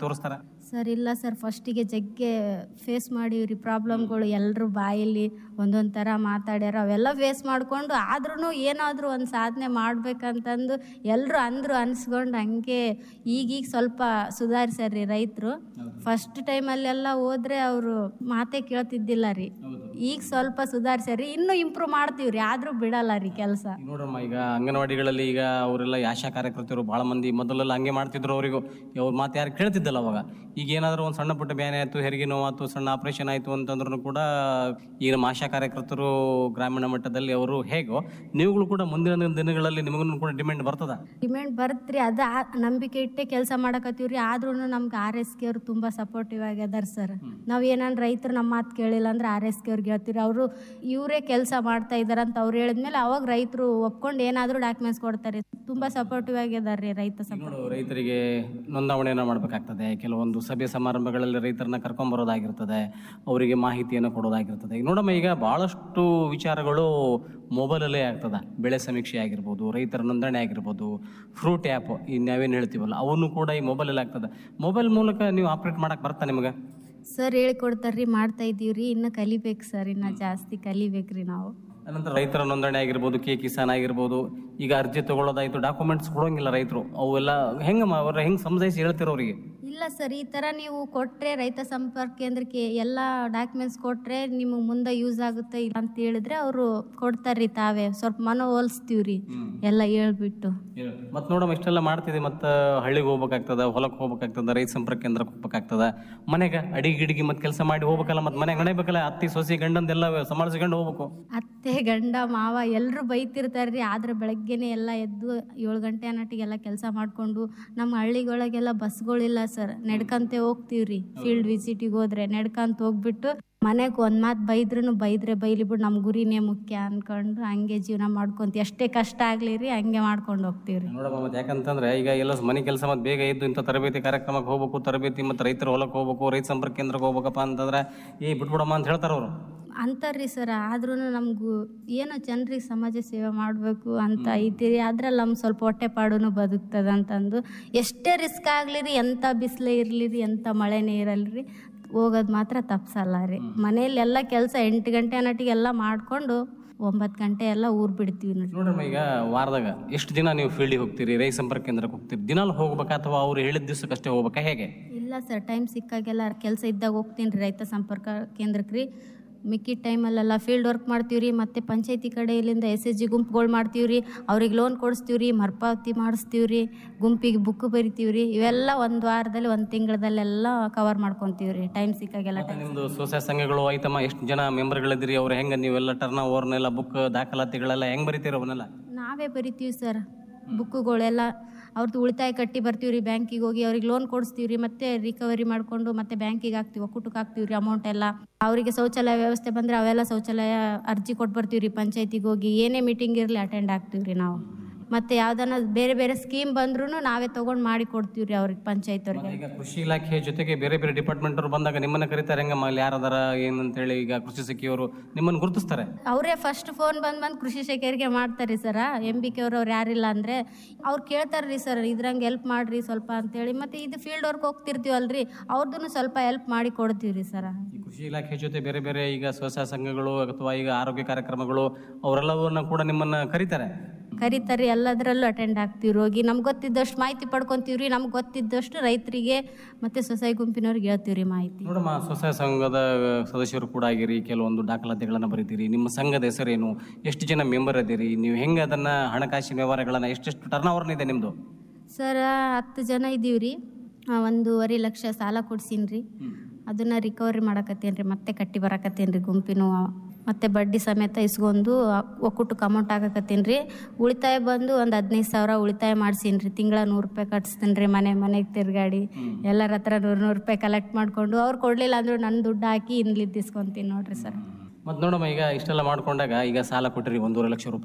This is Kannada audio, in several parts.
ತೋರಿಸ್ತಾರ ಸರ್ ಇಲ್ಲ ಸರ್ ಫಸ್ಟಿಗೆ ಜಗ್ಗೆ ಫೇಸ್ ಮಾಡೀವ್ರಿ ಪ್ರಾಬ್ಲಮ್ಗಳು ಎಲ್ಲರೂ ಬಾಯಲ್ಲಿ ಒಂದೊಂದು ಥರ ಮಾತಾಡ್ಯಾರ ಅವೆಲ್ಲ ಫೇಸ್ ಮಾಡಿಕೊಂಡು ಆದ್ರೂ ಏನಾದರೂ ಒಂದು ಸಾಧನೆ ಮಾಡ್ಬೇಕಂತಂದು ಎಲ್ಲರೂ ಅಂದರು ಅನ್ಸ್ಕೊಂಡು ಹಂಗೆ ಈಗೀಗ ಸ್ವಲ್ಪ ಸುಧಾರಿಸ್ಯಾರ್ರಿ ರೈತರು ಫಸ್ಟ್ ಟೈಮಲ್ಲೆಲ್ಲ ಹೋದ್ರೆ ಅವರು ಮಾತೇ ಕೇಳ್ತಿದ್ದಿಲ್ಲ ರೀ ಈಗ ಸ್ವಲ್ಪ ಸುಧಾರಿಸ್ಯಾರ್ರಿ ಇನ್ನೂ ಇಂಪ್ರೂವ್ ಮಾಡ್ತೀವ್ರಿ ಆದರೂ ಬಿಡಲ್ಲ ರೀ ಕೆಲಸ ಈಗ ನೋಡ್ರಮ್ಮ ಈಗ ಅಂಗನವಾಡಿಗಳಲ್ಲಿ ಈಗ ಅವರೆಲ್ಲ ಆಶಾ ಕಾರ್ಯಕರ್ತರು ಭಾಳ ಮಂದಿ ಮೊದಲೆಲ್ಲ ಹಂಗೆ ಮಾಡ್ತಿದ್ರು ಅವರಿಗೂ ಅವ್ರ ಮಾತು ಯಾರು ಕೇಳ್ತಿದ್ದಲ್ಲ ಅವಾಗ ಈಗ ಏನಾದರೂ ಒಂದು ಸಣ್ಣ ಪುಟ್ಟ ಬ್ಯಾನೆ ಆಯಿತು ಹೆರಿಗೆ ನೋವಾಯ್ತು ಸಣ್ಣ ಆಪರೇಷನ್ ಆಯಿತು ಅಂತಂದ್ರೂ ಕೂಡ ಈಗ ನಮ್ಮ ಆಶಾ ಕಾರ್ಯಕರ್ತರು ಗ್ರಾಮೀಣ ಮಟ್ಟದಲ್ಲಿ ಅವರು ಹೇಗೋ ನೀವುಗಳು ಕೂಡ ಮುಂದಿನ ದಿನಗಳಲ್ಲಿ ನಿಮಗೂ ಕೂಡ ಡಿಮ್ಯಾಂಡ್ ಬರ್ತದ ಡಿಮ್ಯಾಂಡ್ ಬರುತ್ತ್ರಿ ಅದ ಆ- ನಂಬಿಕೆ ಇಟ್ಟೆ ಕೆಲಸ ಮಾಡಕತ್ತೀವ್ರಿ ಆದ್ರೂ ನಮ್ಗೆ ಆರ್ ಎಸ್ ಕೆ ಅವ್ರು ತುಂಬಾ ಸಪೋರ್ಟಿವ್ ಆಗ್ಯದಾರ ಸರ್ ನಾವ್ ಏನಾನ್ ರೈತರು ನಮ್ಮ ಮಾತು ಕೇಳಿಲ್ಲ ಅಂದ್ರೆ ಆರ್ ಎಸ್ ಕೆ ಅವ್ರಿಗೆ ಹೇಳ್ತೀವಿ ಅವರು ಇವರೇ ಕೆಲಸ ಮಾಡ್ತಾ ಇದಾರ ಅಂತ ಅವ್ರು ಹೇಳಿದ್ಮೇಲೆ ಅವಾಗ ರೈತರು ಒಪ್ಕೊಂಡು ಏನಾದ್ರೂ ಡಾಕ್ಯುಮೆಂಟ್ಸ್ ಕೊಡ್ತಾರೆ ತುಂಬಾ ಸಪೋರ್ಟಿವ್ ಆಗ್ಯದಾರ್ರಿ ರೈತ ಸಪೋರ್ಟ್ ನೋಡು ರೈತರಿಗೆ ನೋಂದಾವಣೆಯನ್ನು ಮಾಡಬೇಕಾಗ್ತದೆ ಕೆಲವೊಂದು ಸಭೆ ಸಮಾರಂಭಗಳಲ್ಲಿ ರೈತರನ್ನ ಕರ್ಕೊಂಬರೋದಾಗಿರ್ತದೆ ಅವರಿಗೆ ಮಾಹಿತಿಯನ್ನು ಕೊಡೋದಾಗಿರ್ತದೆ ಈಗ ನೋಡಮ್ಮ ಈಗ ಭಾಳಷ್ಟು ವಿಚಾರಗಳು ಮೊಬೈಲಲ್ಲೇ ಆಗ್ತದೆ ಬೆಳೆ ಸಮೀಕ್ಷೆ ಆಗಿರ್ಬೋದು ರೈತರ ನೋಂದಣಿ ಆಗಿರ್ಬೋದು ಫ್ರೂಟ್ ಆ್ಯಪ್ ಈ ನಾವೇನು ಹೇಳ್ತೀವಲ್ಲ ಅವನ್ನು ಕೂಡ ಈ ಮೊಬೈಲಲ್ಲಿ ಆಗ್ತದೆ ಮೊಬೈಲ್ ಮೂಲಕ ನೀವು ಆಪ್ರೇಟ್ ಮಾಡಕ್ಕೆ ಬರ್ತಾ ನಿಮಗೆ ಸರ್ ಹೇಳಿಕೊಡ್ತಾರ್ರಿ ಮಾಡ್ತಾ ಇದೀವ್ರಿ ಇನ್ನು ಕಲಿಬೇಕು ಸರ್ ಇನ್ನ ಜಾಸ್ತಿ ಕಲಿಬೇಕ್ರಿ ನಾವು ಅನಂತರ ರೈತರ ನೋಂದಣಿ ಆಗಿರ್ಬೋದು ಕೆ ಕಿಸಾನ್ ಆಗಿರ್ಬೋದು ಈಗ ಅರ್ಜಿ ತಗೊಳ್ಳೋದಾಯ್ತು ಡಾಕ್ಯುಮೆಂಟ್ಸ್ ಕೊಡೋಂಗಿಲ್ಲ ರೈತರು ಅವೆಲ್ಲ ಹೆಂಗೆ ಅವ್ರ ಹೆಂಗೆ ಸಮಜಾಯಿಸಿ ಹೇಳ್ತಿರೋ ಅವರಿಗೆ ಇಲ್ಲ ಸರ್ ಈ ಥರ ನೀವು ಕೊಟ್ಟರೆ ರೈತ ಸಂಪರ್ಕ ಕೇಂದ್ರಕ್ಕೆ ಎಲ್ಲ ಡಾಕ್ಯುಮೆಂಟ್ಸ್ ಕೊಟ್ಟರೆ ನಿಮಗೆ ಮುಂದೆ ಯೂಸ್ ಆಗುತ್ತೆ ಇಲ್ಲ ಅಂತ ಹೇಳಿದ್ರೆ ಅವರು ಕೊಡ್ತಾರ್ರಿ ತಾವೇ ಸ್ವಲ್ಪ ಮನವೊಲಿಸ್ತೀವಿ ರೀ ಎಲ್ಲ ಹೇಳ್ಬಿಟ್ಟು ಮತ್ತೆ ನೋಡಮ್ಮ ಇಷ್ಟೆಲ್ಲ ಮಾಡ್ತಿದ್ದೆ ಮತ್ತೆ ಹಳ್ಳಿಗೆ ಹೋಗ್ಬೇಕಾಗ್ತದ ಹೊಲಕ್ಕೆ ಹೋಗ್ಬೇಕಾಗ್ತದ ರೈತ ಸಂಪರ್ಕ ಕೇಂದ್ರಕ್ಕೆ ಹೋಗ್ಬೇಕಾಗ್ತದ ಮನೆಗೆ ಅಡಿಗೆ ಗಿಡಿಗೆ ಮತ್ತೆ ಕೆಲಸ ಮಾಡಿ ಹೋಗ್ಬೇಕಲ್ಲ ಮತ್ತೆ ಮನೆಗೆ ನಡಿಬೇಕಲ್ಲ ಅತ್ತಿ ಸೊಸಿ ಗಂಡಂದೆಲ್ಲ ಸಂಭಾಳಿಸ್ಕೊಂಡು ಹೋಗ್ಬೇಕು ಅತ್ತೆ ಗಂಡ ಮಾವ ಎಲ್ಲರೂ ಬೈತಿರ್ತಾರ್ರಿ ಆದ್ರೆ ಬೆಳಗ್ಗೆನೆ ಎಲ್ಲ ಎದ್ದು ಏಳು ಗಂಟೆ ಅನ್ನಟ್ಟಿಗೆಲ್ಲ ಕೆಲಸ ಮಾಡಿಕೊಂಡು ನಮ್ಮ ಹಳ್ಳಿಗಳಿಗೆಲ್ಲ ಬಸ್ಗಳಿಲ್ಲ ಸರ್ ನಡ್ಕಂತೆ ಹೋಗ್ತೀವ್ರಿ ಫೀಲ್ಡ್ ವಿಸಿಟಿಗೆ ಹೋದ್ರೆ ನಡ್ಕಂತ ಹೋಗ್ಬಿಟ್ಟು ಮನೆಗೆ ಒಂದು ಮಾತು ಬೈದ್ರೂ ಬೈದ್ರೆ ಬೈಲಿ ಬಿಡು ನಮ್ಮ ಗುರಿನೇ ಮುಖ್ಯ ಅನ್ಕೊಂಡು ಹಂಗೆ ಜೀವನ ಮಾಡ್ಕೊಂತ ಎಷ್ಟೇ ಕಷ್ಟ ಆಗ್ಲಿ ರೀ ಹಂಗೆ ಮಾಡ್ಕೊಂಡು ಹೋಗ್ತೀವ್ರಿ ನೋಡಮ್ಮ ಮತ್ತೆ ಯಾಕಂತಂದ್ರೆ ಈಗ ಎಲ್ಲ ಮನೆ ಕೆಲಸ ಮತ್ತೆ ಬೇಗ ಇದ್ದು ಇಂಥ ತರಬೇತಿ ಕಾರ್ಯಕ್ರಮಕ್ಕೆ ಹೋಗ್ಬೇಕು ತರಬೇತಿ ಮತ್ತೆ ರೈತರ ಹೊಲಕ್ಕೆ ಹೋಗ್ಬೇಕು ರೈತ ಸಂಪರ್ಕ ಕೇಂದ್ರಕ್ಕೆ ಹೋಗ್ಬೇಕಪ್ಪ ಅಂತಂದ್ರೆ ಏ ಬಿಟ್ಬಿಡಮ್ಮ ಅಂತ ಹೇಳ್ತಾರ ಅವರು ಅಂತಾರ್ರಿ ಸರ್ ಆದ್ರೂ ನಮಗೂ ಏನೋ ಜನರಿಗೆ ಸಮಾಜ ಸೇವೆ ಮಾಡಬೇಕು ಅಂತ ಐತಿರಿ ಅದ್ರಲ್ಲಿ ನಮ್ಗೆ ಸ್ವಲ್ಪ ಹೊಟ್ಟೆ ಪಾಡುನು ಬದುಕ್ತದ ಅಂತಂದು ಎಷ್ಟೇ ರಿಸ್ಕ್ ಆಗಲಿ ರೀ ಎಂಥ ಬಿಸಿಲೇ ಇರಲಿ ರೀ ಎಂಥ ಮಳೆನೇ ಇರಲ್ಲ ರೀ ಹೋಗೋದು ಮಾತ್ರ ತಪ್ಸಲ್ಲ ರೀ ಮನೇಲಿ ಎಲ್ಲ ಕೆಲಸ ಎಂಟು ಗಂಟೆ ಅನ್ನಟ್ಟಿಗೆಲ್ಲ ಮಾಡಿಕೊಂಡು ಒಂಬತ್ತು ಗಂಟೆ ಎಲ್ಲ ಊರು ಬಿಡ್ತೀವಿ ನೋಡ್ರಿ ನೋಡ್ರಮ್ಮ ಈಗ ವಾರದಾಗ ಎಷ್ಟು ದಿನ ನೀವು ಫೀಲ್ಡಿಗೆ ಹೋಗ್ತೀರಿ ರೈತ ಸಂಪರ್ಕ ಕೇಂದ್ರಕ್ಕೆ ಹೋಗ್ತೀರಿ ದಿನಾಲು ಹೋಗ್ಬೇಕಾ ಅಥವಾ ಅವ್ರು ಹೇಳಿದ ದಿವಸಕ್ಕಷ್ಟೇ ಹೋಗ್ಬೇಕಾ ಹೇಗೆ ಇಲ್ಲ ಸರ್ ಟೈಮ್ ಸಿಕ್ಕಾಗೆಲ್ಲ ಕೆಲಸ ಇದ್ದಾಗ ಹೋಗ್ತೀನಿ ರೀ ರೈತ ಸಂಪರ್ಕ ಕೇಂದ್ರಕ್ಕೆ ರೀ ಮಿಕ್ಕಿದ ಟೈಮಲ್ಲೆಲ್ಲ ಫೀಲ್ಡ್ ವರ್ಕ್ ಮಾಡ್ತೀವಿ ರೀ ಮತ್ತು ಪಂಚಾಯತಿ ಕಡೆಯಿಂದ ಎಸ್ ಎಸ್ ಜಿ ಗುಂಪುಗಳು ಮಾಡ್ತೀವಿ ರೀ ಅವ್ರಿಗೆ ಲೋನ್ ಕೊಡಿಸ್ತೀವಿ ರೀ ಮರುಪಾವತಿ ಮಾಡಿಸ್ತೀವಿ ರೀ ಗುಂಪಿಗೆ ಬುಕ್ ಬರಿತೀವಿ ರೀ ಇವೆಲ್ಲ ಒಂದು ವಾರದಲ್ಲಿ ಒಂದು ತಿಂಗಳದಲ್ಲೆಲ್ಲ ಕವರ್ ಮಾಡ್ಕೊತೀವಿ ರೀ ಟೈಮ್ ಸಿಕ್ಕಾಗೆಲ್ಲ ಮತ್ತೆ ನಿಮ್ದು ಸ್ವಸಹಾಯ ಸಂಘಗಳು ಐತಮ್ಮ ಎಷ್ಟು ಜನ ಮೆಂಬರ್ಗಳಿದ್ದೀರಿ ಅವ್ರು ಹೆಂಗೆ ನೀವೆಲ್ಲ ಟರ್ನ್ ಓವರ್ನೆಲ್ಲ ಬುಕ್ ದಾಖಲಾತಿಗಳೆಲ್ಲ ಹೆಂಗೆ ಬರೀತೀರಿ ಅವನ್ನೆಲ್ಲ ನಾವೇ ಬರಿತೀವಿ ಸರ್ ಬುಕ್ಕುಗಳೆಲ್ಲ ಅವ್ರದ್ದು ಉಳಿತಾಯ ಕಟ್ಟಿ ಬರ್ತೀವಿ ರೀ ಬ್ಯಾಂಕಿಗೆ ಹೋಗಿ ಅವ್ರಿಗೆ ಲೋನ್ ಕೊಡಿಸ್ತೀವಿ ರೀ ಮತ್ತೆ ರಿಕವರಿ ಮಾಡಿಕೊಂಡು ಮತ್ತೆ ಬ್ಯಾಂಕಿಗೆ ಹಾಕ್ತೀವಿ ಒಕ್ಕೂಟಕ್ಕೆ ಹಾಕ್ತೀವಿ ರೀ ಅಮೌಂಟ್ ಎಲ್ಲ ಅವರಿಗೆ ಶೌಚಾಲಯ ವ್ಯವಸ್ಥೆ ಬಂದರೆ ಅವೆಲ್ಲ ಶೌಚಾಲಯ ಅರ್ಜಿ ಕೊಟ್ಟು ಬರ್ತೀವಿ ರೀ ಪಂಚಾಯತಿಗೆ ಹೋಗಿ ಏನೇ ಮೀಟಿಂಗ್ ಇರಲಿ ಅಟೆಂಡ್ ಆಗ್ತೀವಿ ರೀ ನಾವು ಮತ್ತೆ ಯಾವ್ದನ್ನ ಬೇರೆ ಬೇರೆ ಸ್ಕೀಮ್ ಬಂದ್ರೂ ನಾವೇ ತೊಗೊಂಡು ಮಾಡಿ ಕೊಡ್ತೀವಿ ರೀ ಅವ್ರಿಗೆ ಪಂಚಾಯತ್ ಅವ್ರಿಗೆ ಈಗ ಕೃಷಿ ಇಲಾಖೆ ಜೊತೆಗೆ ಬೇರೆ ಬೇರೆ ಡಿಪಾರ್ಟ್ಮೆಂಟ್ ಅವ್ರು ಬಂದಾಗ ನಿಮ್ಮನ್ನ ಕರೀತಾರೆ ಹೆಂಗಮ್ಮ ಅಲ್ಲಿ ಯಾರದಾರ ಏನಂತೇಳಿ ಈಗ ಕೃಷಿ ಸಖಿಯವರು ನಿಮ್ಮನ್ನು ಗುರುತಿಸ್ತಾರೆ ಅವರೇ ಫಸ್ಟ್ ಫೋನ್ ಬಂದು ಬಂದು ಕೃಷಿ ಶಾಖೆಯರಿಗೆ ಮಾಡ್ತಾರೆ ಸರ ಎಂ ಬಿ ಕೆ ಅವ್ರು ಅವ್ರು ಯಾರಿಲ್ಲ ಅಂದರೆ ಅವ್ರು ಕೇಳ್ತಾರೆ ರೀ ಸರ್ ಇದ್ರಂಗೆ ಹೆಲ್ಪ್ ಮಾಡಿರಿ ಸ್ವಲ್ಪ ಅಂತೇಳಿ ಮತ್ತು ಇದು ಫೀಲ್ಡ್ ವರ್ಕ್ ಹೋಗ್ತಿರ್ತೀವಲ್ರಿ ಅವ್ರದ್ದು ಸ್ವಲ್ಪ ಹೆಲ್ಪ್ ಮಾಡಿ ಕೊಡ್ತೀವಿ ರೀ ಸರ ಈ ಕೃಷಿ ಇಲಾಖೆ ಜೊತೆ ಬೇರೆ ಬೇರೆ ಈಗ ಸ್ವಸಹಾಯ ಸಂಘಗಳು ಅಥವಾ ಈಗ ಆರೋಗ್ಯ ಕಾರ್ಯಕ್ರಮಗಳು ಅವರೆಲ್ಲವನ್ನ ಕೂಡ ನಿಮ್ಮನ್ನ ಕರೀತಾರೆ ಕರೀತಾರೆ ಎಲ್ಲದರಲ್ಲೂ ಅಟೆಂಡ್ ಆಗ್ತೀವಿ ಹೋಗಿ ನಮ್ಗೆ ಗೊತ್ತಿದ್ದಷ್ಟು ಮಾಹಿತಿ ಪಡ್ಕೊತೀವಿ ರೀ ನಮ್ಗೆ ಗೊತ್ತಿದ್ದಷ್ಟು ರೈತರಿಗೆ ಮತ್ತು ಸೊಸೈ ಗುಂಪಿನವ್ರಿಗೆ ಹೇಳ್ತೀವಿ ರೀ ಮಾಹಿತಿ ನೋಡಮ್ಮ ಸ್ವಸಹಾಯ ಸಂಘದ ಸದಸ್ಯರು ಕೂಡ ಆಗಿರಿ ಕೆಲವೊಂದು ದಾಖಲಾತಿಗಳನ್ನು ಬರೀತೀರಿ ನಿಮ್ಮ ಸಂಘದ ಹೆಸರೇನು ಎಷ್ಟು ಜನ ಮೆಂಬರ್ ಅದೀರಿ ನೀವು ಹೆಂಗೆ ಅದನ್ನ ಹಣಕಾಸಿನ ವ್ಯವಹಾರಗಳನ್ನ ಎಷ್ಟೆಷ್ಟು ಟರ್ನ್ ಓವರ್ ಇದೆ ನಿಮ್ದು ಸರ್ ಹತ್ತು ಜನ ಇದ್ದೀವಿ ರೀ ಒಂದೂವರೆ ಲಕ್ಷ ಸಾಲ ಕೊಡ್ಸೀನಿ ರೀ ಅದನ್ನು ರಿಕವರಿ ಮಾಡಕತ್ತೀನಿ ರೀ ಮತ್ತೆ ಕಟ್ಟಿ ಬರಕತ್ತೀನಿ ರೀ ಗುಂಪಿನೂ ಮತ್ತೆ ಬಡ್ಡಿ ಸಮೇತ ಇಸ್ಕೊಂಡು ಒಕ್ಕೂಟಕ್ಕೆ ಅಮೌಂಟ್ ಹಾಕಕತ್ತೀನಿ ರೀ ಉಳಿತಾಯ ಬಂದು ಒಂದು ಹದಿನೈದು ಸಾವಿರ ಉಳಿತಾಯ ಮಾಡ್ಸೀನಿ ರೀ ತಿಂಗಳ ನೂರು ರೂಪಾಯಿ ಕಟ್ಸ್ತೀನಿ ರೀ ಮನೆ ಮನೆಗೆ ತಿರ್ಗಾಡಿ ಎಲ್ಲರ ಹತ್ರ ನೂರು ನೂರು ರೂಪಾಯಿ ಕಲೆಕ್ಟ್ ಮಾಡಿಕೊಂಡು ಅವ್ರು ಕೊಡಲಿಲ್ಲ ಅಂದರೂ ನನ್ನ ದುಡ್ಡು ಹಾಕಿ ಇನ್ಲಿದ್ದು ಇಸ್ಕೊಂತೀನಿ ನೋಡ್ರಿ ಸರ್ ಮತ್ತು ನೋಡಮ್ಮ ಈಗ ಇಷ್ಟೆಲ್ಲ ಮಾಡ್ಕೊಂಡಾಗ ಈಗ ಸಾಲ ಕೊಟ್ಟಿರಿ ಒಂದೂವರೆ ಲಕ್ಷ ರೂಪಾಯಿ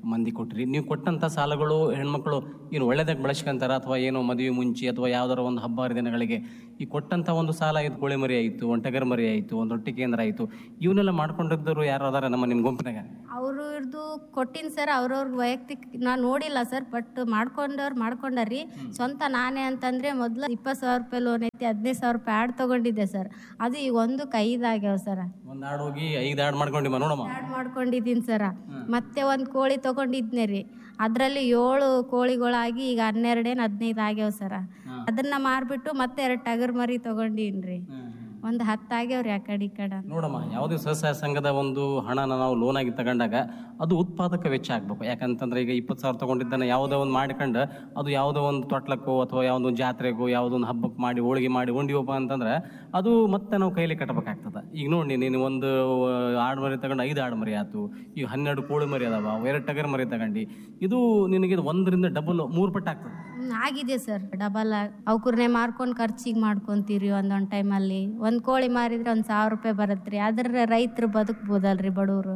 ಮಂದಿ ಕೊಟ್ರಿ ನೀವು ಕೊಟ್ಟಂಥ ಸಾಲಗಳು ಹೆಣ್ಮಕ್ಳು ಏನು ಒಳ್ಳೇದಾಗಿ ಬಳಸ್ಕೊಂತಾರ ಅಥವಾ ಏನು ಮದುವೆ ಮುಂಚೆ ಅಥವಾ ಯಾವ್ದಾರ ಒಂದು ಹಬ್ಬ ಹರಿದಿನಗಳಿಗೆ ಈ ಕೊಟ್ಟಂಥ ಒಂದು ಸಾಲ ಇದು ಕೋಳಿ ಮರಿ ಆಯಿತು ಒಂದು ಟಗರ್ ಮರಿ ಆಯಿತು ಒಂದು ರೊಟ್ಟಿ ಕೇಂದ್ರ ಆಯಿತು ಇವನ್ನೆಲ್ಲ ಮಾಡ್ಕೊಂಡಿದ್ದವರು ಯಾರು ಅದಾರ ನಮ್ಮ ನಿಮ್ಮ ಗುಂಪಿನಾಗ ಅವರು ಇರ್ದು ಕೊಟ್ಟಿನ ಸರ್ ಅವ್ರವ್ರ ವೈಯಕ್ತಿಕ ನಾ ನೋಡಿಲ್ಲ ಸರ್ ಬಟ್ ಮಾಡ್ಕೊಂಡವ್ರು ಮಾಡ್ಕೊಂಡಾರಿ ಸ್ವಂತ ನಾನೇ ಅಂತಂದ್ರೆ ಮೊದ್ಲು ಇಪ್ಪತ್ತು ಸಾವಿರ ರೂಪಾಯಿ ಲೋನ್ ಐತಿ ಹದಿನೈದು ಸಾವಿರ ರೂಪಾಯಿ ಆಡ್ ತಗೊಂಡಿದ್ದೆ ಸರ್ ಅದು ಈಗ ಒಂದಕ್ಕೆ ಐದು ಆಗ್ಯಾವ ಸರ್ ಒಂದು ಆಡು ಹೋಗಿ ಐದು ಆಡು ಮಾಡ್ಕೊಂಡಿಮ್ಮ ನೋಡಮ್ಮ ಆಡ್ ಮಾಡ್ಕೊಂಡಿದ್ದೀನಿ ಸರ ಮತ್ತೆ ಒಂದು ಕೋಳಿ ತಗೊಂಡಿದ್ನೆ ರೀ ಅದರಲ್ಲಿ ಏಳು ಕೋಳಿಗಳಾಗಿ ಈಗ ಹನ್ನೆರಡೇನು ಹದಿನೈದು ಆಗ್ಯಾವ ಸರ ಅದನ್ನ ಮಾರ್ಬಿಟ್ಟು ಮತ್ತೆ ಎರಡು ಟಗರ್ ಮರಿ ತಗೊಂಡೀನಿ ರೀ ಒಂದು ಹತ್ತು ಆಗ್ಯಾವ್ರಿ ಆ ಕಡೆ ಈ ಕಡೆ ನೋಡಮ್ಮ ಯಾವುದೇ ಸ್ವಸಹಾಯ ಸಂಘದ ಒಂದು ಹಣನ ನಾವು ಲೋನ್ ಆಗಿ ತಗೊಂಡಾಗ ಅದು ಉತ್ಪಾದಕ ವೆಚ್ಚ ಆಗ್ಬೇಕು ಯಾಕಂತಂದ್ರೆ ಈಗ ಇಪ್ಪತ್ತು ಸಾವಿರ ತಗೊಂಡಿದ್ದನ್ನ ಯಾವುದೋ ಒಂದು ಮಾಡ್ಕೊಂಡು ಅದು ಯಾವುದೋ ಒಂದು ತೊಟ್ಲಕ್ಕೋ ಅಥವಾ ಯಾವುದೋ ಒಂದು ಜಾತ್ರೆಗೋ ಯಾವುದೋ ಒಂದು ಹಬ್ಬಕ್ಕೆ ಮಾಡಿ ಹೋಳಿಗೆ ಮಾಡಿ ಉಂಡಿವಪ್ಪ ಅಂತಂದ್ರೆ ಅದು ಮತ್ತೆ ನಾವು ಕೈಲಿ ಕಟ್ಟಬೇಕಾಗ್ತದೆ ಈಗ ನೋಡಿ ನೀನು ಒಂದು ಆಡು ಮರಿ ತಗೊಂಡು ಐದು ಆಡು ಮರಿ ಆಯ್ತು ಈಗ ಹನ್ನೆರಡು ಕೋಳಿ ಮರಿ ಅದಾವ ಎರಡು ಟಗರ್ ಮರಿ ತಗೊಂಡು ಇದು ನಿನಗೆ ಇದು ಒಂದರಿಂದ ಡಬಲ್ ಮೂರು ಪಟ್ಟು ಆಗ್ತದೆ ಹ್ಮ್, ಆಗಿದೆ ಸರ್ ಡಬಲ್ ಅವಕೂರ್ನೆ ಮಾರ್ಕೊಂಡು ಖರ್ಚಿಗೆ ಮಾಡ್ಕೊಂತೀರಿ ಒಂದೊಂದು ಟೈಮಲ್ಲಿ ಒಂದು ಕೋಳಿ ಮಾರಿದ್ರೆ ಒಂದು ಸಾವಿರ ರೂಪಾಯಿ ಬರುತ್ತೆ ರೀ ಅದ್ರ ರೈತರು ಬದುಕ್ಬೋದಲ್ರಿ ಬಡವರು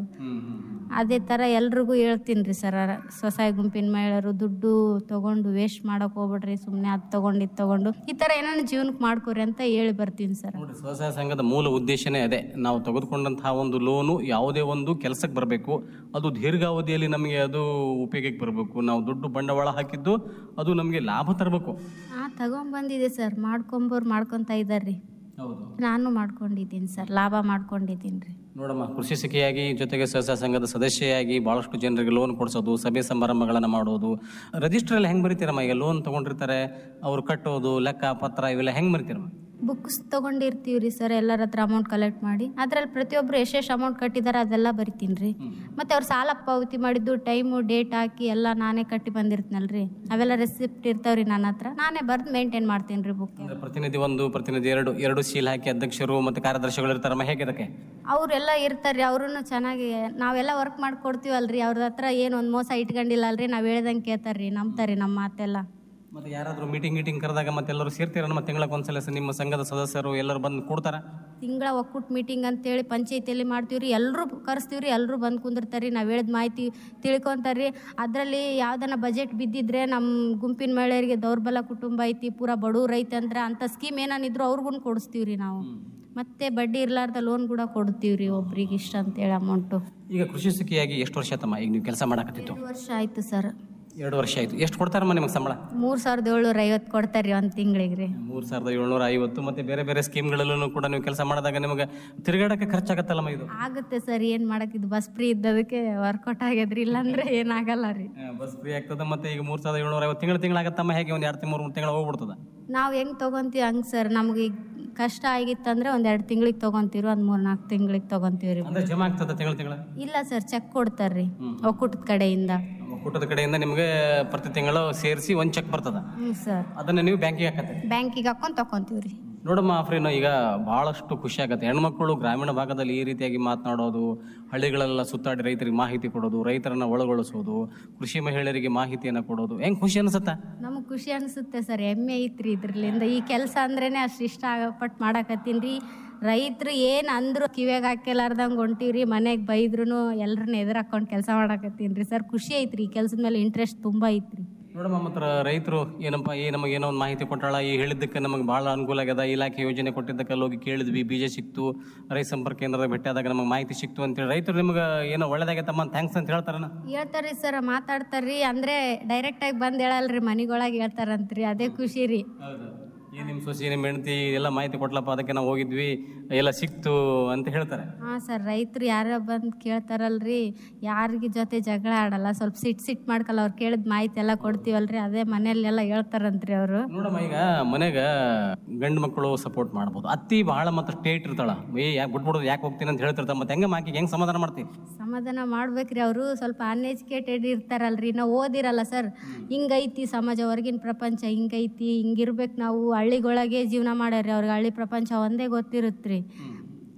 ಅದೇ ಥರ ಎಲ್ರಿಗೂ ಹೇಳ್ತೀನಿ ರೀ ಸರ್ ಸ್ವಸಹಾಯ ಗುಂಪಿನ ಮಹಿಳೆಯರು ದುಡ್ಡು ತಗೊಂಡು ವೇಸ್ಟ್ ಮಾಡಕ್ ಹೋಗ್ಬೇಡ್ರಿ ಸುಮ್ಮನೆ ಅದು ತಗೊಂಡು ಇದು ತಗೊಂಡು ಈ ಥರ ಏನಾನ ಜೀವನಕ್ಕೆ ಮಾಡ್ಕೊರಿ ಅಂತ ಹೇಳಿ ಬರ್ತೀನಿ ಸರ್ ನೋಡಿ ಸ್ವಸಹಾಯ ಸಂಘದ ಮೂಲ ಉದ್ದೇಶನೇ ಅದೇ ನಾವು ತೆಗೆದುಕೊಂಡಂತಹ ಒಂದು ಲೋನು ಯಾವುದೇ ಒಂದು ಕೆಲಸಕ್ಕೆ ಬರಬೇಕು ಅದು ದೀರ್ಘಾವಧಿಯಲ್ಲಿ ನಮಗೆ ಅದು ಉಪಯೋಗಕ್ಕೆ ಬರಬೇಕು ನಾವು ದುಡ್ಡು ಬಂಡವಾಳ ಹಾಕಿದ್ದು ಅದು ನಮಗೆ ಲಾಭ ತರಬೇಕು ಹಾಂ ತಗೊಂಬಂದಿದೆ ಸರ್ ಮಾಡ್ಕೊಂಬೋರು ಮಾಡ್ಕೊತ ಇದ್ದಾರ್ರಿ ಹೌದು ನಾನು ಮಾಡ್ಕೊಂಡಿದ್ದೀನಿ ಸರ್ ಲಾಭ ಮಾಡ್ಕೊಂಡಿದ್ದೀನಿ ರೀ ನೋಡಮ್ಮ ಕೃಷಿ ಸಖಿಯಾಗಿ ಜೊತೆಗೆ ಸ್ವಸಹಾಯ ಸಂಘದ ಸದಸ್ಯೆಯಾಗಿ ಭಾಳಷ್ಟು ಜನರಿಗೆ ಲೋನ್ ಕೊಡಿಸೋದು ಸಭೆ ಸಮಾರಂಭಗಳನ್ನು ಮಾಡೋದು ರಿಜಿಸ್ಟ್ರಲ್ಲಿ ಹೆಂಗೆ ಬರೀತೀರಮ್ಮ ಈಗ ಲೋನ್ ತೊಗೊಂಡಿರ್ತಾರೆ ಅವ್ರು ಕಟ್ಟೋದು ಲೆಕ್ಕ ಪತ್ರ ಇವೆಲ್ಲ ಹೆಂಗೆ ಬರೀತೀರಮ್ಮ ಬುಕ್ಸ್ ತಗೊಂಡಿರ್ತೀವಿ ರೀ ಸರ್ ಎಲ್ಲರ ಹತ್ರ ಅಮೌಂಟ್ ಕಲೆಕ್ಟ್ ಮಾಡಿ ಅದ್ರಲ್ಲಿ ಪ್ರತಿಯೊಬ್ಬರು ಎಷ್ಟೆಷ್ಟು ಅಮೌಂಟ್ ಕಟ್ಟಿದಾರೆ ಅದೆಲ್ಲ ಬರಿತೀನಿ ರೀ ಮತ್ತು ಅವ್ರು ಸಾಲ ಪಾವತಿ ಮಾಡಿದ್ದು ಟೈಮು ಡೇಟ್ ಹಾಕಿ ಎಲ್ಲ ನಾನೇ ಕಟ್ಟಿ ಬಂದಿರ್ತೀನಲ್ಲ ರೀ ಅವೆಲ್ಲ ರೆಸಿಪ್ಟ್ ಇರ್ತಾವ್ರಿ ನನ್ನ ಹತ್ರ ನಾನೇ ಬರ್ದು ಮೇಂಟೈನ್ ಮಾಡ್ತೀನಿ ರೀ ಬುಕ್ ಅಂದ್ರೆ ಪ್ರತಿನಿಧಿ ಒಂದು ಪ್ರತಿನಿಧಿ ಎರಡು ಎರಡು ಶೀಲ್ ಹಾಕಿ ಅಧ್ಯಕ್ಷರು ಮತ್ತು ಕಾರ್ಯದರ್ಶಿಗಳು ಇರ್ತಾರಮ್ಮ ಹೇಗೆ ಅದಕ್ಕೆ ಅವರೆಲ್ಲ ಇರ್ತಾರೆ ರೀ ಅವ್ರೂ ಚೆನ್ನಾಗಿ ನಾವೆಲ್ಲ ವರ್ಕ್ ಮಾಡ್ಕೊಡ್ತೀವಲ್ರಿ ಅವ್ರ ಹತ್ರ ಏನು ಒಂದು ಮೋಸ ಇಟ್ಕೊಂಡಿಲ್ಲ ಅಲ್ರಿ ನಾವು ಹೇಳ್ದಂಗೆ ಕೇಳ್ತಾರೆ ರೀ ನಂಬ್ತಾರೆ ನಮ್ಮ ಮಾತೆಲ್ಲ ಮತ್ತೆ ಯಾರಾದರೂ ಮೀಟಿಂಗ್ ಗೀಟಿಂಗ್ ಕರೆದಾಗ ಮತ್ತೆ ಎಲ್ಲರೂ ಸೇರ್ತೀರ ನಮ್ಮ ತಿಂಗಳಕ್ಕೆ ಒಂದ್ಸಲ ಸ- ನಿಮ್ಮ ಸಂಘದ ಸದಸ್ಯರು ಎಲ್ಲರೂ ಬಂದು ಕೊಡ್ತಾರ ತಿಂಗಳ ಒಕ್ಕೂಟ ಮೀಟಿಂಗ್ ಅಂತೇಳಿ ಪಂಚಾಯತಿಯಲ್ಲಿ ಮಾಡ್ತೀವಿ ರೀ ಎಲ್ಲರೂ ಕರೆಸ್ತೀವಿ ರೀ ಎಲ್ಲರೂ ಬಂದು ಕುಂದಿರ್ತಾರೆ ರೀ ನಾವು ಹೇಳಿದ ಮಾಹಿತಿ ತಿಳ್ಕೊತಾರೆ ರೀ ಅದರಲ್ಲಿ ಯಾವ್ದನ ಬಜೆಟ್ ಬಿದ್ದಿದ್ರೆ ನಮ್ಮ ಗುಂಪಿನ ಮಹಿಳೆಯರಿಗೆ ದೌರ್ಬಲ ಕುಟುಂಬ ಐತಿ ಪೂರ ಬಡವ್ರು ಐತಿ ಅಂದ್ರೆ ಅಂಥ ಸ್ಕೀಮ್ ಏನಾನಿದ್ರು ಅವ್ರಿಗೂ ಕೊಡಿಸ್ತೀವಿ ರೀ ನಾವು ಮತ್ತೆ ಬಡ್ಡಿ ಇರ್ಲಾರ್ದ ಲೋನ್ ಕೂಡ ಕೊಡ್ತೀವಿ ರೀ ಒಬ್ರಿಗೆ ಇಷ್ಟ ಅಂತೇಳಿ ಅಮೌಂಟು ಈಗ ಕೃಷಿ ಸಖಿಯಾಗಿ ಎಷ್ಟು ವರ್ಷ ತಮ್ಮ ಈಗ ನೀವು ಕೆಲಸ ಮಾಡಕತ್ತಿತ್ತು ಎರಡು ವರ್ಷ ಆಯ್ತು ಸರ್ ಎರಡು ವರ್ಷ ಆಯಿತು ಎಷ್ಟು ಕೊಡ್ತಾರಮ್ಮ ನಿಮಗೆ ಸಂಬಳ ಮೂರು ಸಾವಿರದ ಏಳ್ನೂರ ಐವತ್ತು ಕೊಡ್ತಾರೆ ರೀ ಒಂದು ತಿಂಗಳಿಗೆ ರೀ ಮೂರು ಸಾವಿರದ ಏಳ್ನೂರ ಐವತ್ತು ಮತ್ತೆ ಬೇರೆ ಬೇರೆ ಸ್ಕೀಮ್ಗಳಲ್ಲೂ ಕೂಡ ನೀವು ಕೆಲಸ ಮಾಡಿದಾಗ ನಿಮಗೆ ತಿರುಗಾಡಕ್ಕೆ ಖರ್ಚಾಗತ್ತಲ್ಲಮ್ಮ ಇದು ಆಗುತ್ತೆ ಸರ್ ಏನು ಮಾಡಕ್ಕಿದು ಬಸ್ ಫ್ರೀ ಇದ್ದದಕ್ಕೆ ವರ್ಕೌಟ್ ಆಗ್ಯದ್ರಿ ಇಲ್ಲಾಂದ್ರೆ ಏನಾಗಲ್ಲ ರೀ ಬಸ್ ಫ್ರೀ ಆಗ್ತದೆ ಮತ್ತೆ ಈಗ ಮೂರು ಸಾವಿರದ ಏಳ್ನೂರ ಐವತ್ತು ತಿಂಗಳು ತಿಂಗಳಾಗತ್ತಮ್ಮ ಹೇಗೆ ಒಂದು ಎರಡು ತಿಂಗಳು ಮೂರು ತಿಂಗಳು ಹೋಗ್ಬಿಡ್ತದೆ ನಾವು ಹೆಂಗೆ ತೊಗೊಂತೀವಿ ಹಂಗೆ ಸರ್ ನಮ್ಗೆ ಈಗ ಕಷ್ಟ ಆಗಿತ್ತಂದ್ರೆ ಒಂದು ಎರಡು ತಿಂಗಳಿಗೆ ತೊಗೊಂತೀವಿ ಒಂದು ಮೂರು ನಾಲ್ಕು ತಿಂಗಳಿಗೆ ತೊಗೊಂತೀವಿ ರೀ ಅಂದ್ರೆ ಜಮಾ ಆಗ್ತದೆ ತಿಂಗಳು ತಿಂಗಳು ಇಲ್ಲ ಸರ್ ಚೆಕ್ ಕೊಡ್ತಾರೆ ರೀ ಒಕ್ಕೂಟದ ಕಡೆಯಿಂದ ಒಕ್ಕೂಟದ ಕಡೆಯಿಂದ ನಿಮಗೆ ಪ್ರತಿ ತಿಂಗಳು ಸೇರಿಸಿ ಒಂದು ಚೆಕ್ ಬರ್ತದೆ ಹ್ಞೂ ಸರ್ ಅದನ್ನು ನೀವು ಬ್ಯಾಂಕಿಗೆ ಹಾಕತ್ತೆ ಬ್ಯಾಂಕಿಗೆ ಹಾಕೊಂಡು ತೊಗೊಂತೀವಿ ರೀ ನೋಡಮ್ಮ ಆಫ್ರೀನು ಈಗ ಭಾಳಷ್ಟು ಖುಷಿ ಆಗುತ್ತೆ ಹೆಣ್ಮಕ್ಳು ಗ್ರಾಮೀಣ ಭಾಗದಲ್ಲಿ ಈ ರೀತಿಯಾಗಿ ಮಾತನಾಡೋದು ಹಳ್ಳಿಗಳೆಲ್ಲ ಸುತ್ತಾಡಿ ರೈತರಿಗೆ ಮಾಹಿತಿ ಕೊಡೋದು ರೈತರನ್ನ ಒಳಗೊಳಿಸೋದು ಕೃಷಿ ಮಹಿಳೆಯರಿಗೆ ಮಾಹಿತಿಯನ್ನು ಕೊಡೋದು ಹೆಂಗೆ ಖುಷಿ ಅನಿಸುತ್ತೆ ನಮಗೆ ಖುಷಿ ಅನಿಸುತ್ತೆ ಸರ್ ಹೆಮ್ಮೆ ಐತ್ರಿ ಇದ್ರಲ್ಲಿಂದ ಈ ಕೆಲಸ ಅಂದ್ರೇನೆ ಅಷ್ಟು ಇಷ್ಟ ಆಗಪಟ್ಟು ಮಾಡಕತ್ತೀನಿ ರೀ ರೈತರು ಏನು ಅಂದ್ರು ಕಿವ್ಯಾಗ ಹಾಕೆಲಾರ್ದಂಗೆ ಹೊಂಟೀವ್ರಿ ಮನೆಗೆ ಬೈದ್ರು ಎಲ್ಲರನ್ನ ಎದುರು ಹಾಕೊಂಡು ಕೆಲಸ ಮಾಡಕತ್ತೀನಿ ರೀ ಸರ್ ಖುಷಿ ಐತ್ರಿ ಈ ಕೆಲಸದ ಮೇಲೆ ಇಂಟ್ರೆಸ್ಟ್ ತುಂಬ ಐತ್ರಿ ನೋಡಮ್ಮ ಮಾತ್ರ ರೈತರು ಏನಪ್ಪ ಈ ನಮಗೆ ಏನೋ ಒಂದು ಮಾಹಿತಿ ಕೊಟ್ಟಾಳ ಈ ಹೇಳಿದ್ದಕ್ಕೆ ನಮಗೆ ಭಾಳ ಅನುಕೂಲ ಆಗ್ಯದ ಇಲಾಖೆ ಯೋಜನೆ ಕೊಟ್ಟಿದ್ದಕ್ಕೆ ಅಲ್ಲಿ ಹೋಗಿ ಕೇಳಿದ್ವಿ ಬೀಜ ಸಿಕ್ತು ರೈತ ಸಂಪರ್ಕ ಕೇಂದ್ರದ ಭೇಟಿ ಆದಾಗ ನಮಗೆ ಮಾಹಿತಿ ಸಿಕ್ತು ಅಂತೇಳಿ ರೈತರು ನಿಮ್ಗೆ ಏನೋ ಒಳ್ಳೇದಾಗೈತಮ್ಮ ಥ್ಯಾಂಕ್ಸ್ ಅಂತ ಹೇಳ್ತಾರನ ಹೇಳ್ತಾರ್ರಿ ಸರ್ ಮಾತಾಡ್ತಾರ್ರಿ ಅಂದ್ರೆ ಡೈರೆಕ್ಟ್ ಆಗಿ ಬಂದ್ ಹೇಳಲ್ರಿ ಮನಿಗೊಳಗೆ ಹೇಳ್ತಾರಂತ್ರಿ ಅದೇ ಖುಷಿ ರೀ ಹೌದು ಈ ನಿಮ್ಮ ಸೊಸಿ ನಿಮ್ಮ ಹೆಂಡತಿ ಎಲ್ಲ ಮಾಹಿತಿ ಕೊಟ್ಲಪ್ಪ ಅದಕ್ಕೆ ನಾವು ಹೋಗಿದ್ವಿ ಎಲ್ಲ ಸಿಕ್ತು ಅಂತ ಹೇಳ್ತಾರೆ ಹಾ ಸರ್ ರೈತರು ಯಾರ ಬಂದ್ ಕೇಳ್ತಾರಲ್ರಿ ಯಾರಿಗೆ ಜೊತೆ ಜಗಳ ಆಡಲ್ಲ ಸ್ವಲ್ಪ ಸಿಟ್ ಸಿಟ್ ಮಾಡ್ಕಲ್ಲ ಅವ್ರು ಕೇಳಿದ ಮಾಹಿತಿ ಎಲ್ಲ ಕೊಡ್ತೀವಲ್ರಿ ಅದೇ ಮನೆಯಲ್ಲೆಲ್ಲ ಹೇಳ್ತಾರಂತ್ರಿ ಅವರು ನೋಡಮ್ಮ ಈಗ ಮನೆಗ ಗಂಡು ಮಕ್ಕಳು ಸಪೋರ್ಟ್ ಮಾಡ್ಬೋದು ಅತ್ತಿ ಬಹಳ ಮತ್ತೆ ಸ್ಟೇಟ್ ಇರ್ತಾಳ ಏ ಯಾಕೆ ಬಿಟ್ಬಿಡೋದು ಯಾಕೆ ಹೋಗ್ತೀನಿ ಅಂತ ಹೇಳ್ತಿರ್ತಾವ ಮತ್ತೆ ಹೆಂಗೆ ಮಾಕಿ ಹೆಂಗೆ ಸಮಾಧಾನ ಮಾಡ್ತೀವಿ ಸಮಾಧಾನ ಮಾಡ್ಬೇಕ್ರಿ ಅವರು ಸ್ವಲ್ಪ ಅನ್ಎಜುಕೇಟೆಡ್ ಇರ್ತಾರಲ್ರಿ ನಾವು ಓದಿರಲ್ಲ ಸರ್ ಹಿಂಗೈತಿ ಸಮಾಜ ಹೊರಗಿನ ಪ್ರಪಂಚ ಹಿಂಗೈತಿ ಹಿಂಗಿರ್ಬೇಕು ನಾವು ಹಳ್ಳಿಗೊಳಗೆ ಜೀವನ ಮಾಡ್ಯಾರ್ರಿ ಅವ್ರಿಗೆ ಹಳ್ಳಿ ಪ್ರಪಂಚ ಒಂದೇ ಗೊತ್ತಿರುತ್ತ್ರಿ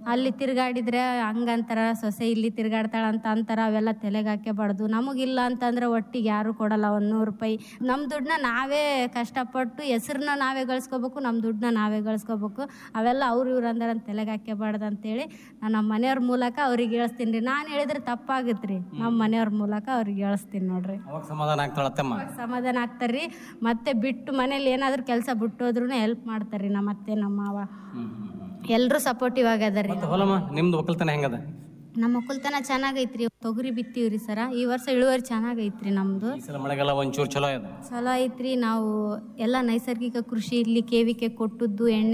ಅಲ್ಲಿ ತಿರ್ಗಾಡಿದ್ರೆ ಹಂಗಂತಾರ ಸೊಸೆ ಇಲ್ಲಿ ತಿರ್ಗಾಡ್ತಾಳ ಅಂತ ಅಂತಾರ ಅವೆಲ್ಲ ತಲೆಗೆ ಹಾಕ್ಯಬಾರ್ದು ನಮಗಿಲ್ಲ ಅಂತಂದ್ರೆ ಒಟ್ಟಿಗೆ ಯಾರು ಕೊಡಲ್ಲ ಒಂದು ನೂರು ರೂಪಾಯಿ ನಮ್ಮ ದುಡ್ಡನ್ನ ನಾವೇ ಕಷ್ಟಪಟ್ಟು ಹೆಸ್ರನ್ನ ನಾವೇ ಗಳಿಸ್ಕೋಬೇಕು ನಮ್ಮ ದುಡ್ಡನ್ನ ನಾವೇ ಗಳಿಸ್ಕೋಬೇಕು ಅವೆಲ್ಲ ಅವ್ರು ಇವ್ರು ಅಂದ್ರೆ ಅಂತ ತಲೆಗೆ ಹಾಕ್ಯಬಾರ್ದು ಅಂತೇಳಿ ನಾನು ನಮ್ಮ ಮನೆಯವ್ರ ಮೂಲಕ ಅವ್ರಿಗೆ ಹೇಳ್ತೀನಿ ರೀ ನಾನು ಹೇಳಿದ್ರೆ ತಪ್ಪಾಗುತ್ತೆ ರೀ ನಮ್ಮ ಮನೆಯವ್ರ ಮೂಲಕ ಅವ್ರಿಗೆ ಹೇಳ್ತೀನಿ ನೋಡ್ರಿ ಅವಾಗ ಸಮಾಧಾನ ಆಗ್ತಾಳತ್ತಮ್ಮ ಸಮಾಧಾನ ಆಗ್ತಾರ್ರಿ ಮತ್ತೆ ಬಿಟ್ಟು ಮನೇಲಿ ಏನಾದರೂ ಕೆಲಸ ಬಿಟ್ಟೋದ್ರೂ ಹೆಲ್ಪ್ ಮಾಡ್ತಾರ್ರಿ ನಮ್ಮ ಅತ್ತೆ ನಮ್ಮ ಮಾವ ಎಲ್ಲರೂ ಸಪೋರ್ಟಿವ್ ಆಗ್ಯದಾರಿ ಮತ್ತೆ ಹೊಲಮ್ಮ ನಿಮ್ದು ಒಕ್ಕಲ್ತನ ಹೆಂಗದ ನಮ್ಮ ಒಕ್ಕಲ್ತನ ಚೆನ್ನಾಗೈತ್ರಿ ತೊಗರಿ ಬಿತ್ತೀವ್ರಿ ಸರ ಈ ವರ್ಷ ಇಳುವರಿ ಚೆನ್ನಾಗೈತ್ರಿ ನಮ್ದು ಈ ಸಲ ಮಳೆಗಾಲ ಒಂಚೂರು ಚಲೋ ಇದೆ ಚಲೋ ಐತ್ರಿ ನಾವು ಎಲ್ಲ ನೈಸರ್ಗಿಕ ಕೃಷಿ ಇಲ್ಲಿ ಕೇವಿಕೆ ಕೊಟ್ಟದ್ದು ಎಣ್ಣೆ